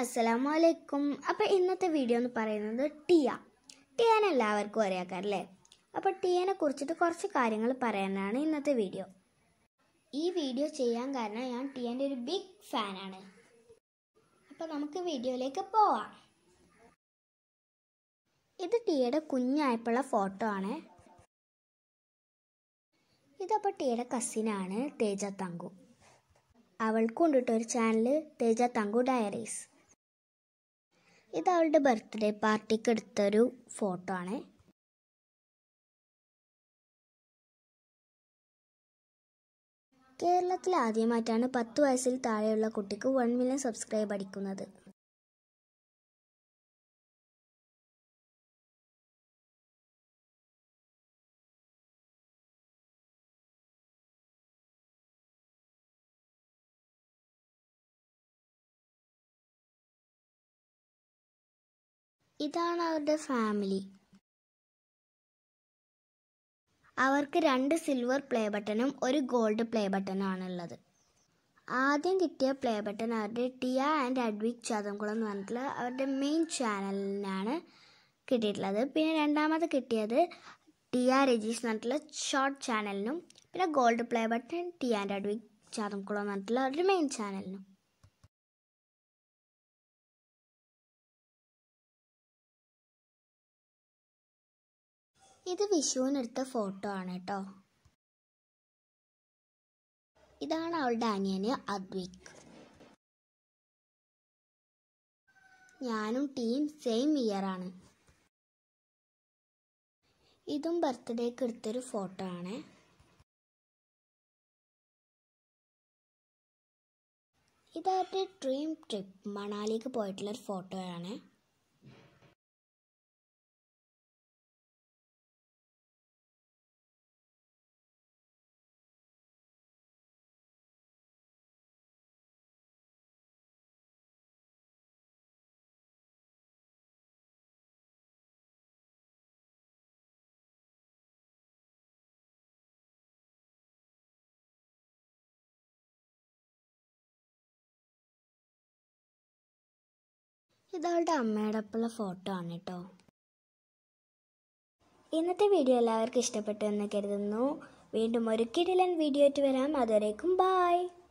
അസ്സലാമു അലൈക്കും അപ്പോൾ ഇന്നത്തെ വീഡിയോ എന്ന് പറയുന്നത് ടിയ ടിയാനെ എല്ലാവർക്കും അറിയാക്കാറല്ലേ അപ്പോൾ ടിയനെ കുറിച്ചിട്ട് കുറച്ച് കാര്യങ്ങൾ പറയാനാണ് ഇന്നത്തെ വീഡിയോ ഈ വീഡിയോ ചെയ്യാൻ കാരണം ഞാൻ ടിയൻ്റെ ഒരു ബിഗ് ഫാനാണ് അപ്പോൾ നമുക്ക് വീഡിയോയിലേക്ക് പോവാം ഇത് ടിയയുടെ കുഞ്ഞായപ്പോഴുള്ള ഫോട്ടോ ആണ് ഇതപ്പോൾ ടിയയുടെ കസിനാണ് തേജ തങ്കു അവൾക്കും കൊണ്ടിട്ട് ഒരു ചാനൽ തേജ തങ്കു ഡയറീസ് ഇത് അവളുടെ ബർത്ത്ഡേ പാർട്ടിക്ക് എടുത്തൊരു ഫോട്ടോ ആണ് കേരളത്തിൽ ആദ്യമായിട്ടാണ് പത്ത് വയസ്സിൽ താഴെയുള്ള കുട്ടിക്ക് വൺ മില്യൺ സബ്സ്ക്രൈബ് അടിക്കുന്നത് ഇതാണ് അവരുടെ ഫാമിലി അവർക്ക് രണ്ട് സിൽവർ പ്ലേ ബട്ടണും ഒരു ഗോൾഡ് പ്ലേ ബട്ടണും ആണുള്ളത് ആദ്യം കിട്ടിയ പ്ലേ ബട്ടൺ അവരുടെ ടിയ ആൻഡ് അഡ്വിക് ചാതംകുളം എന്ന് പറഞ്ഞിട്ടുള്ള അവരുടെ മെയിൻ ചാനലിനാണ് കിട്ടിയിട്ടുള്ളത് പിന്നെ രണ്ടാമത് കിട്ടിയത് ടിയ രജീഷ് എന്ന് പറഞ്ഞിട്ടുള്ള ഷോർട്ട് ചാനലിനും പിന്നെ gold play button Tia and Advik Chathamkulam എന്ന് പറഞ്ഞിട്ടുള്ള അവരുടെ മെയിൻ ചാനലിനും ഇത് വിഷുവിനെടുത്ത ഫോട്ടോ ആണ് കേട്ടോ ഇതാണ് അവളുടെ അനിയന് അദ്വിക് ഞാനും ടീം സെയിം ഇയർ ആണ് ഇതും ബർത്ത്ഡേക്ക് എടുത്തൊരു ഫോട്ടോ ആണ് ഇതവരുടെ ഡ്രീം ട്രിപ്പ് മണാലിക്ക് പോയിട്ടുള്ളൊരു ഫോട്ടോയാണ് ഇതവളുടെ അമ്മയുടെ ഒപ്പമുള്ള ഫോട്ടോ ആണ് കേട്ടോ ഇന്നത്തെ വീഡിയോ എല്ലാവർക്കും ഇഷ്ടപ്പെട്ടു എന്ന് കരുതുന്നു വീണ്ടും ഒരു കിടിലൻ വീഡിയോ ആയിട്ട് വരാം അതുവരേക്കും ബായ്